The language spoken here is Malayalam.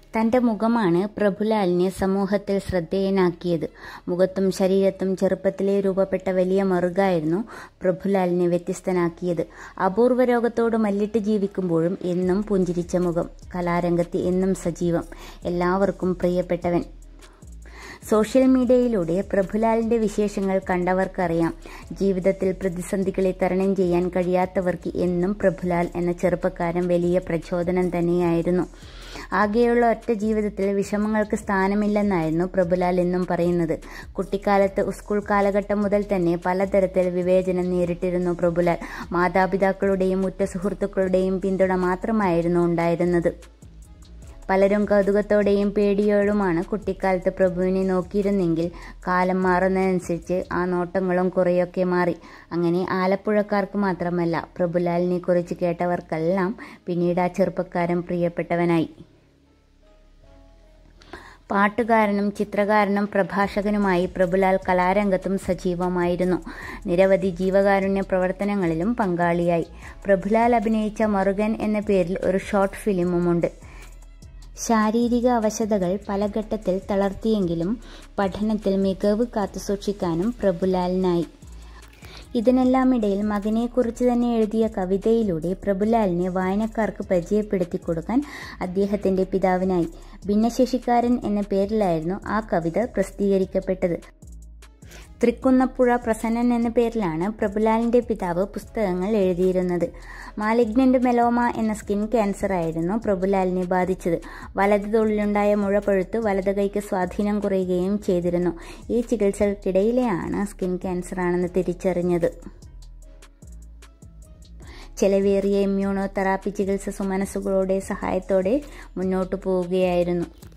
തന്റെ മുഖമാണ് പ്രഭുലാലിനെ സമൂഹത്തിൽ ശ്രദ്ധേയനാക്കിയത് മുഖത്തും ശരീരത്തും ചെറുപ്പത്തിലേ രൂപപ്പെട്ട വലിയ മറുകായിരുന്നു പ്രഭുലാലിനെ വ്യത്യസ്തനാക്കിയത് അപൂർവ രോഗത്തോട് മല്ലിട്ട് ജീവിക്കുമ്പോഴും എന്നും പുഞ്ചിരിച്ച മുഖം കലാരംഗത്ത് എന്നും സജീവം എല്ലാവർക്കും പ്രിയപ്പെട്ടവൻ സോഷ്യൽ മീഡിയയിലൂടെ പ്രഭുലാലിന്റെ വിശേഷങ്ങൾ കണ്ടവർക്കറിയാം ജീവിതത്തിൽ പ്രതിസന്ധികളെ തരണം ചെയ്യാൻ കഴിയാത്തവർക്ക് എന്നും പ്രഭുലാൽ എന്ന ചെറുപ്പക്കാരൻ വലിയ പ്രചോദനം തന്നെയായിരുന്നു ആകെയുള്ള ഒറ്റ ജീവിതത്തിൽ വിഷമങ്ങൾക്ക് സ്ഥാനമില്ലെന്നായിരുന്നു പ്രഭുലാൽ എന്നും പറയുന്നത് കുട്ടിക്കാലത്ത് സ്കൂൾ കാലഘട്ടം മുതൽ തന്നെ പലതരത്തിൽ വിവേചനം നേരിട്ടിരുന്നു പ്രഭുലാൽ മാതാപിതാക്കളുടെയും ഉറ്റ സുഹൃത്തുക്കളുടെയും പിന്തുണ മാത്രമായിരുന്നു ഉണ്ടായിരുന്നത് പലരും കൗതുകത്തോടെയും പേടിയോടുമാണ് കുട്ടിക്കാലത്ത് പ്രഭുവിനെ നോക്കിയിരുന്നെങ്കിൽ കാലം മാറുന്നതനുസരിച്ച് ആ നോട്ടങ്ങളും കുറേയൊക്കെ മാറി അങ്ങനെ ആലപ്പുഴക്കാർക്ക് മാത്രമല്ല പ്രഭുലാലിനെ കുറിച്ച് കേട്ടവർക്കെല്ലാം പിന്നീട് ആ ചെറുപ്പക്കാരൻ പ്രിയപ്പെട്ടവനായി പാട്ടുകാരനും ചിത്രകാരനും പ്രഭാഷകനുമായി പ്രഭുലാൽ കലാരംഗത്തും സജീവമായിരുന്നു നിരവധി ജീവകാരുണ്യ പ്രവർത്തനങ്ങളിലും പങ്കാളിയായി പ്രഭുലാൽ അഭിനയിച്ച മറുകൻ എന്ന പേരിൽ ഒരു ഷോർട്ട് ഫിലിമുമുണ്ട് ശാരീരിക അവശതകൾ പല ഘട്ടത്തിൽ തളർത്തിയെങ്കിലും പഠനത്തിൽ മികവ് കാത്തുസൂക്ഷിക്കാനും പ്രഭുലാലിനായി ഇതിനെല്ലാമിടയിൽ മകനെക്കുറിച്ച് തന്നെ എഴുതിയ കവിതയിലൂടെ പ്രഭുലാലിനെ വായനക്കാർക്ക് പരിചയപ്പെടുത്തി കൊടുക്കാൻ അദ്ദേഹത്തിന്റെ പിതാവിനായി ഭിന്നശേഷിക്കാരൻ എന്ന പേരിലായിരുന്നു ആ കവിത പ്രസിദ്ധീകരിക്കപ്പെട്ടത് തൃക്കുന്നപ്പുഴ പ്രസന്നൻ എന്ന പേരിലാണ് പ്രഭുലാലിന്റെ പിതാവ് പുസ്തകങ്ങൾ എഴുതിയിരുന്നത് മാലിഗ്നന്റ് മെലോമ എന്ന സ്കിൻ ക്യാൻസർ ആയിരുന്നു പ്രഭുലാലിനെ ബാധിച്ചത് വലത് തൊഴിലുണ്ടായ മുഴ പഴുത്ത് വലത് കൈക്ക് സ്വാധീനം കുറയുകയും ചെയ്തിരുന്നു ഈ ചികിത്സകൾക്കിടയിലെയാണ് സ്കിൻ ക്യാൻസർ ആണെന്ന് തിരിച്ചറിഞ്ഞത് ചെലവേറിയ ഇമ്മ്യൂണോ തെറാപ്പി ചികിത്സ സുമനസ്സുകളുടെ സഹായത്തോടെ മുന്നോട്ടു പോവുകയായിരുന്നു